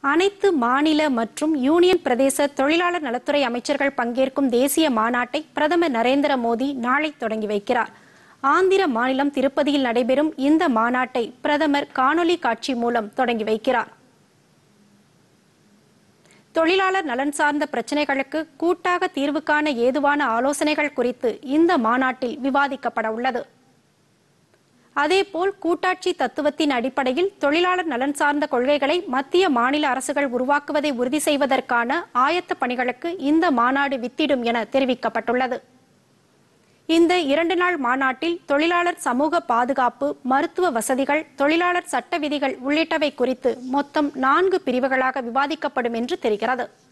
அனைத்து மாநில மற்றும் யூனியன் பிரதேச தொழிலாளர் நலத்துறை அமைச்சர்கள் பங்கேற்கும் தேசிய மாநாட்டை பிரதமர் நரேந்திர மோடி நாளை தொடங்கி வைக்கிறார் ஆந்திர மாநிலம் திருப்பதியில் நடைபெறும் இந்த மாநாட்டை பிரதமர் காணொலி காட்சி மூலம் தொடங்கி வைக்கிறார் தொழிலாளர் நலன் சார்ந்த பிரச்சினைகளுக்கு கூட்டாக தீர்வு காண ஏதுவான ஆலோசனைகள் குறித்து இந்த மாநாட்டில் விவாதிக்கப்பட உள்ளது அதேபோல் கூட்டாட்சி தத்துவத்தின் அடிப்படையில் தொழிலாளர் நலன் சார்ந்த கொள்கைகளை மத்திய மாநில அரசுகள் உருவாக்குவதை உறுதி செய்வதற்கான ஆயத்த பணிகளுக்கு இந்த மாநாடு வித்திடும் என தெரிவிக்கப்பட்டுள்ளது இந்த இரண்டு நாள் மாநாட்டில் தொழிலாளர் சமூக பாதுகாப்பு மருத்துவ வசதிகள் தொழிலாளர் சட்ட விதிகள் உள்ளிட்டவை குறித்து மொத்தம் நான்கு பிரிவுகளாக விவாதிக்கப்படும் என்று தெரிகிறது